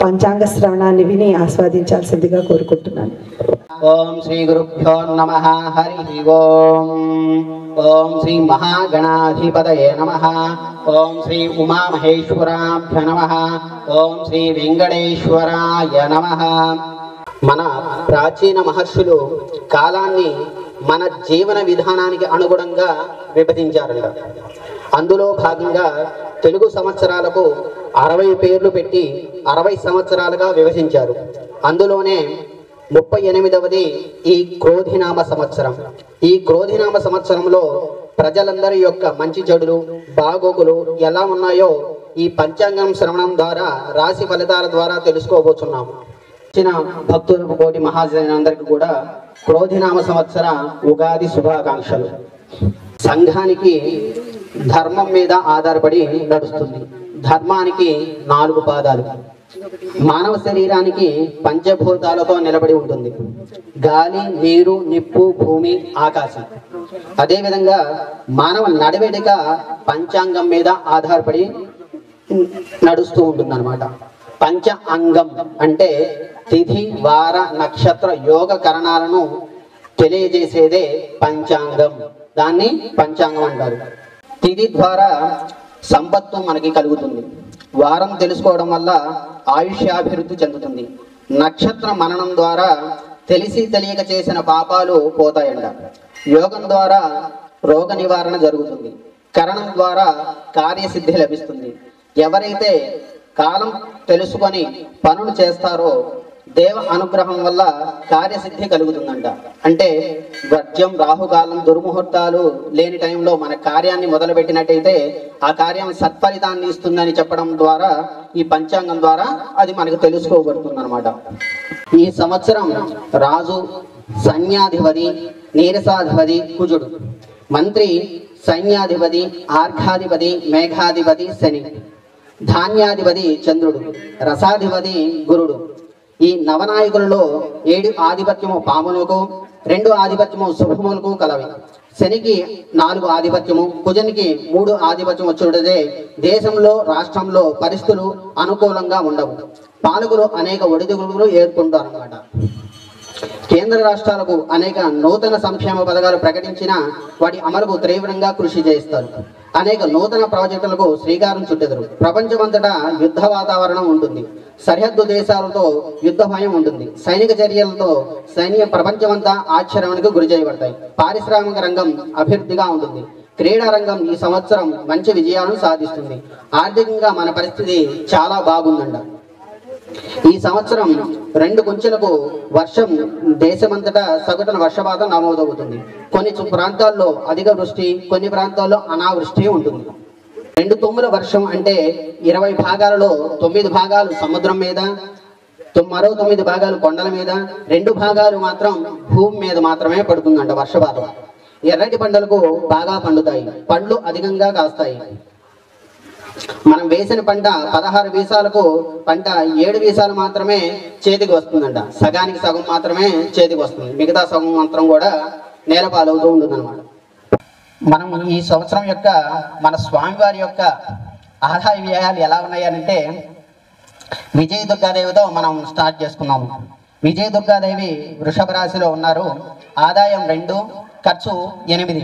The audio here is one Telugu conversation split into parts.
పంచాంగ శ్రవణాన్ని విని ఆస్వాదించాల్సిందిగా కోరుకుంటున్నాను ఓం శ్రీ గురుభ్యో నమ హరి ఓం ఓం శ్రీ మహాగణాధిపతయే నమ ఓం శ్రీ ఉమామహేశ్వరాభ్య నమ ఓం శ్రీ వెంకటేశ్వరాయ నమ మన ప్రాచీన మహర్షులు కాలాన్ని మన జీవన విధానానికి అనుగుణంగా విభజించారంట అందులో భాగంగా తెలుగు సంవత్సరాలకు అరవై పేర్లు పెట్టి అరవై సంవత్సరాలుగా విభజించారు అందులోనే ముప్పై ఎనిమిదవది ఈ క్రోధినామ సంవత్సరం ఈ క్రోధినామ సంవత్సరంలో ప్రజలందరి యొక్క మంచి చెడులు బాగోగులు ఎలా ఉన్నాయో ఈ పంచాంగం శ్రవణం ద్వారా రాశి ఫలితాల ద్వారా తెలుసుకోబోతున్నాము వచ్చిన భక్తులకు కోటి మహాజనందరికీ కూడా క్రోధినామ సంవత్సర ఉగాది శుభాకాంక్షలు సంఘానికి ధర్మం మీద ఆధారపడి నడుస్తుంది ధర్మానికి నాలుగు పాదాలు మానవ శరీరానికి పంచభూతాలతో నిలబడి ఉంటుంది గాలి నీరు నిప్పు భూమి ఆకాశం అదేవిధంగా మానవ నడవడిక పంచాంగం మీద ఆధారపడి నడుస్తూ ఉంటుంది అనమాట పంచ అంగం అంటే తిథి వార నక్షత్ర యోగ కరణాలను తెలియజేసేదే పంచాంగం దాన్ని పంచాంగం అంటారు తిథి ద్వారా సంపత్తు మనకి కలుగుతుంది వారం తెలుసుకోవడం వల్ల ఆయుష్యాభివృద్ధి చెందుతుంది నక్షత్ర మననం ద్వారా తెలిసి తెలియక చేసిన పాపాలు పోతాయంట యోగం ద్వారా రోగ నివారణ జరుగుతుంది కరణం ద్వారా కార్యసిద్ధి లభిస్తుంది ఎవరైతే కాలం తెలుసుకొని పనులు చేస్తారో దేవ అనుగ్రహం వల్ల కార్యసిద్ధి కలుగుతుందంట అంటే వర్జ్యం రాహుకాలం దుర్ముహూర్తాలు లేని టైంలో మన కార్యాన్ని మొదలుపెట్టినట్టయితే ఆ కార్యం సత్ఫలితాన్ని ఇస్తుందని చెప్పడం ద్వారా ఈ పంచాంగం ద్వారా అది మనకు తెలుసుకోబడుతుంది ఈ సంవత్సరం రాజు సైన్యాధిపతి నీరసాధిపతి కుజుడు మంత్రి సైన్యాధిపతి ఆర్ఘాధిపతి మేఘాధిపతి శని ధాన్యాధిపతి చంద్రుడు రసాధిపతి గురుడు ఈ నవనాయకులలో ఏడు ఆధిపత్యము పాములకు రెండు ఆధిపత్యము శుభములకు కలవి శనికి నాలుగు ఆధిపత్యము కుజనికి మూడు ఆధిపత్యం వచ్చుడే దేశంలో రాష్ట్రంలో పరిస్థితులు అనుకూలంగా ఉండవు పాలకులు అనేక ఒడిదుడుకులు ఏర్కొంటారు అన్నమాట కేంద్ర రాష్ట్రాలకు అనేక నూతన సంక్షేమ పథకాలు ప్రకటించిన వాటి అమలుకు తీవ్రంగా కృషి చేస్తారు అనేక నూతన ప్రాజెక్టులకు శ్రీకారం చుట్టెదరు ప్రపంచమంతటా యుద్ధ వాతావరణం ఉంటుంది సరిహద్దు దేశాలతో యుద్ధ భయం ఉంటుంది సైనిక చర్యలతో సైన్య ప్రపంచమంతా ఆశ్చర్యానికి గురి చేయబడతాయి పారిశ్రామిక రంగం అభివృద్ధిగా ఉంటుంది క్రీడా రంగం ఈ సంవత్సరం మంచి విజయాలను సాధిస్తుంది ఆర్థికంగా మన పరిస్థితి చాలా బాగుందంట ఈ సంవత్సరం రెండు కుంచెలకు వర్షం దేశమంతటా సగటున వర్షపాతం నమోదవుతుంది కొన్ని చు- ప్రాంతాల్లో అధిక వృష్టి కొన్ని ప్రాంతాల్లో అనావృష్టి ఉంటుంది రెండు తుమ్ముల వర్షం అంటే ఇరవై భాగాలలో తొమ్మిది భాగాలు సముద్రం మీద తొ- మరో తొమ్మిది భాగాలు కొండల మీద రెండు భాగాలు మాత్రం భూమి మీద మాత్రమే పడుతుందంట వర్షపాతం ఎర్రటి పంటలకు బాగా పండుతాయి పండ్లు అధికంగా కాస్తాయి మనం వేసిన పంట పదహారు వీసాలకు పంట ఏడు వీసాలు మాత్రమే చేతికి వస్తుందంట సగానికి సగం మాత్రమే చేతికి వస్తుంది మిగతా సగం మాత్రం కూడా నేల పాలవుతూ ఉంటుంది అనమాట మనం ఈ సంవత్సరం యొక్క మన స్వామివారి యొక్క ఆదాయ వ్యయాలు ఎలా ఉన్నాయనంటే విజయ దుర్గాదేవితో మనం స్టార్ట్ చేసుకున్నాము విజయ దుర్గాదేవి వృషభ రాశిలో ఉన్నారు ఆదాయం రెండు ఖర్చు ఎనిమిది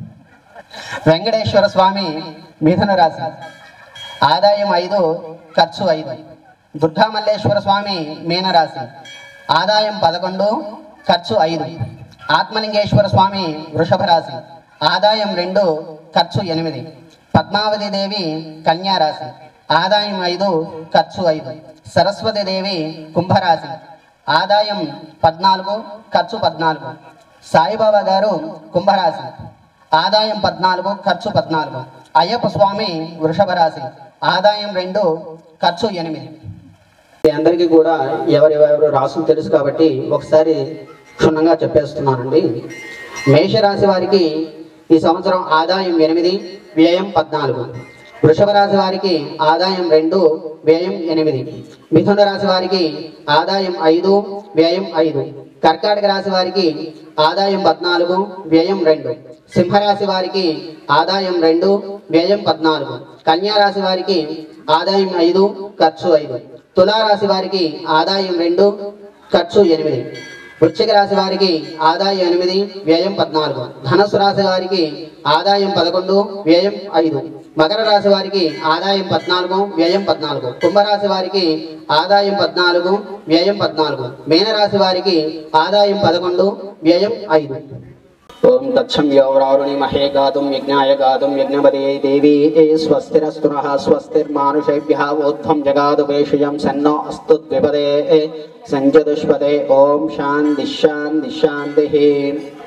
వెంకటేశ్వర స్వామి మిథున రాశి ఆదాయం ఐదు ఖర్చు ఐదు దుర్గామల్లేశ్వర స్వామి మీనరాశి ఆదాయం పదకొండు ఖర్చు ఐదు ఆత్మలింగేశ్వర స్వామి వృషభ రాశి ఆదాయం రెండు ఖర్చు ఎనిమిది పద్మావతి దేవి కన్యా రాశి ఆదాయం ఐదు ఖర్చు ఐదు సరస్వతి దేవి కుంభరాశి ఆదాయం పద్నాలుగు ఖర్చు పద్నాలుగు సాయిబాబా గారు కుంభరాశి ఆదాయం పద్నాలుగు ఖర్చు పద్నాలుగు అయ్యప్ప స్వామి వృషభ రాశి ఆదాయం రెండు ఖర్చు ఎనిమిది అందరికీ కూడా ఎవరెవరు రాసులు తెలుసు కాబట్టి ఒకసారి క్షుణ్ణంగా చెప్పేస్తున్నానండి మేషరాశి వారికి ఈ సంవత్సరం ఆదాయం ఎనిమిది వ్యయం పద్నాలుగు వృషభ రాశి వారికి ఆదాయం రెండు వ్యయం ఎనిమిది మిథున రాశి వారికి ఆదాయం ఐదు వ్యయం ఐదు కర్కాటక రాశి వారికి ఆదాయం పద్నాలుగు వ్యయం రెండు సింహరాశి వారికి ఆదాయం రెండు వ్యయం పద్నాలుగు కన్యా రాశి వారికి ఆదాయం ఐదు ఖర్చు ఐదు తులారాశి వారికి ఆదాయం రెండు ఖర్చు ఎనిమిది వృశ్చిక రాశి వారికి ఆదాయం ఎనిమిది వ్యయం పద్నాలుగు ధనుసు రాశి వారికి ఆదాయం పదకొండు వ్యయం ఐదు మకర రాశి వారికి ఆదాయం పద్నాలుగు వ్యయం పద్నాలుగు కుంభరాశి వారికి ఆదాయం పద్నాలుగు వ్యయం పద్నాలుగు మీనరాశి వారికి ఆదాయం పదకొండు వ్యయం ఐదు ఓం తచ్చం యోవరారుణి మహే గాతుం యజ్ఞాయ గాతుం యజ్ఞపదే దేవీ ఏ స్వస్తిరస్తు నః స్వస్తిర్మానుషేభ్యः ఊర్ధ్వం జగాదు పేషియం సన్నో అస్తు ద్విపదే సంజదుష్పదే ఓం శాంతి శాంతి శాంతి